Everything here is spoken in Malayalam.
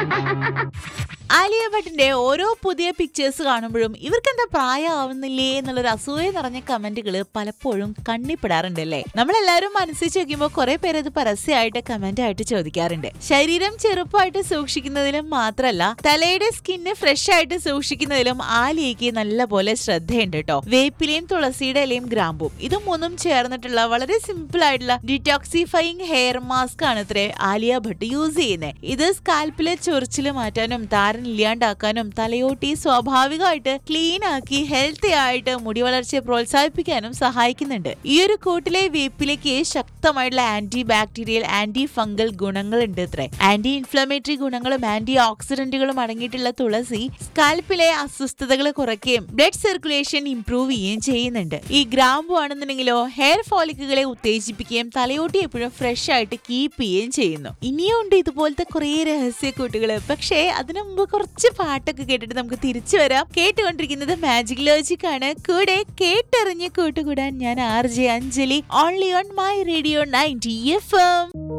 ആലിയ ഭട്ടിന്റെ ഓരോ പുതിയ പിക്ചേഴ്സ് കാണുമ്പോഴും ഇവർക്ക് എന്താ പ്രായമാവുന്നില്ലേ എന്നുള്ളൊരു അസൂയ നിറഞ്ഞ കമന്റുകൾ പലപ്പോഴും കണ്ണിപ്പെടാറുണ്ടല്ലേ നമ്മളെല്ലാവരും മനസ്സിൽ ചോദിക്കുമ്പോൾ കുറെ പേര് ഇത് പരസ്യമായിട്ട് കമന്റ് ആയിട്ട് ചോദിക്കാറുണ്ട് ശരീരം ചെറുപ്പമായിട്ട് സൂക്ഷിക്കുന്നതിലും മാത്രമല്ല തലയുടെ സ്കിന്ന് ഫ്രഷ് ആയിട്ട് സൂക്ഷിക്കുന്നതിലും ആലിയയ്ക്ക് നല്ല പോലെ ശ്രദ്ധയുണ്ട് കേട്ടോ വേപ്പിലയും തുളസിയുടെ ഇലയും ഗ്രാമ്പും ഇത് മൂന്നും ചേർന്നിട്ടുള്ള വളരെ സിമ്പിൾ ആയിട്ടുള്ള ഡിറ്റോക്സിഫൈങ് ഹെയർ മാസ്ക് ആണ് ഇത്രേ ആലിയ ഭട്ട് യൂസ് ചെയ്യുന്നത് ഇത് സ്കാൽപ്പിലെ ചൊറിച്ചിൽ മാറ്റാനും താരൻ ഇല്ലാണ്ടാക്കാനും തലയോട്ടി സ്വാഭാവികമായിട്ട് ക്ലീൻ ആക്കി ഹെൽത്തി ആയിട്ട് മുടി വളർച്ചയെ പ്രോത്സാഹിപ്പിക്കാനും സഹായിക്കുന്നുണ്ട് ഈ ഒരു കൂട്ടിലെ വേപ്പിലേക്ക് ശക്തമായിട്ടുള്ള ആന്റി ബാക്ടീരിയൽ ആന്റി ഫംഗൽ ഗുണങ്ങളുണ്ട് ഇത്രേ ആന്റി ഇൻഫ്ലമേറ്ററി ഗുണങ്ങളും ആന്റി ഓക്സിഡന്റുകളും അടങ്ങിയിട്ടുള്ള തുളസി സ്കാൽപ്പിലെ അസ്വസ്ഥതകൾ കുറയ്ക്കുകയും ബ്ലഡ് സർക്കുലേഷൻ ഇംപ്രൂവ് ചെയ്യുകയും ചെയ്യുന്നുണ്ട് ഈ ഗ്രാമ്പു ആണെന്നുണ്ടെങ്കിലോ ഹെയർ ഫോളിക്കുകളെ ഉത്തേജിപ്പിക്കുകയും തലയോട്ടി എപ്പോഴും ഫ്രഷ് ആയിട്ട് കീപ്പ് ചെയ്യുകയും ചെയ്യുന്നു ഇനിയും ഉണ്ട് ഇതുപോലത്തെ കുറേ രഹസ്യ കൂട്ടുകള് പക്ഷേ അതിനു മുമ്പ് കുറച്ച് പാട്ടൊക്കെ കേട്ടിട്ട് നമുക്ക് തിരിച്ചു വരാം കേട്ടുകൊണ്ടിരിക്കുന്നത് മാജിക് ലോജിക് ആണ് കൂടെ കേട്ടറിഞ്ഞ് കൂട്ടുകൂടാൻ ഞാൻ R J Anjali only on my radio ninety F M